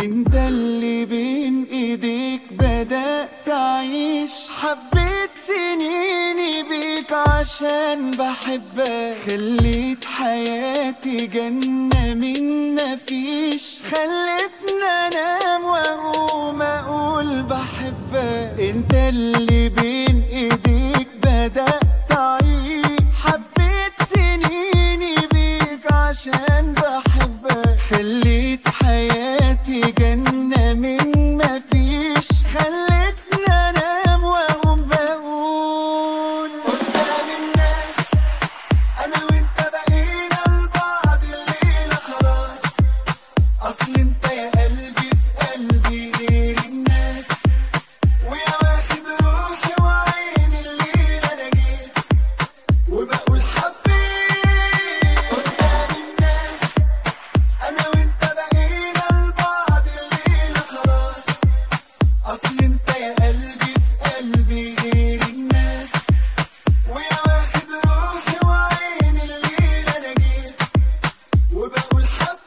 انت اللي بين ايديك بدأت اعيش حبيت سنيني بيك عشان بحبك خليت حياتي جنة من مفيش خلتني انام واقوم اقول بحبك انت اللي بين ايديك بدأت اعيش حبيت سنيني بيك عشان بحبك خليت حياتي جنة من مفيش خلتني انام واقوم بقول قدام الناس انا وانت بقينا لبعض الليلة خلاص اصل انت يا قلبي في قلبي غير الناس ويا واخد روحي وعيني الليلة انا جيت وبقول حبيت قدام الناس انا وانت بقينا لبعض الليلة خلاص اصل انت يا قلبي في قلبي غير الناس ويا واخد روحي وعيني الليلة انا جيت وبقول حبيت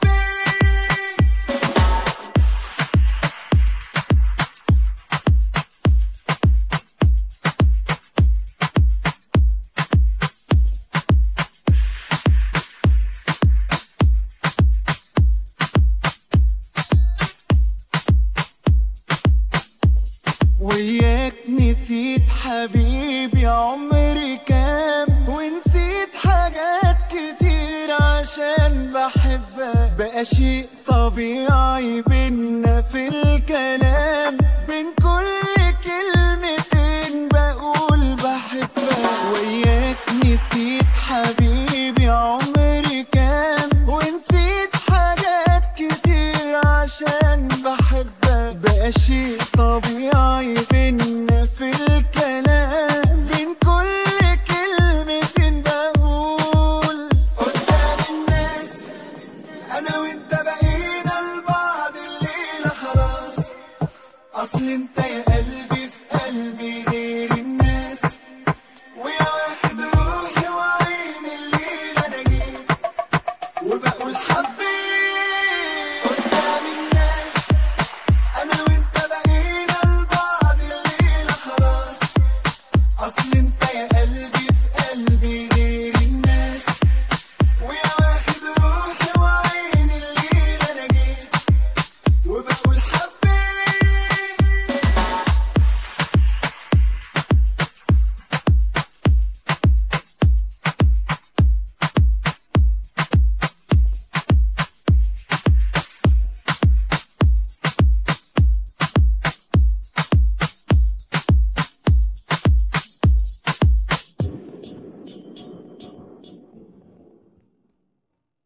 وياك نسيت حبيبي عمري كام ونسيت حاجات كتير عشان بحبك بقى شيء طبيعي بينا في الكلام بين كل كلمتين بقول بحبك وياك نسيت حبيبي عمري كام ونسيت حاجات كتير عشان بحبك بقى شيء طبيعي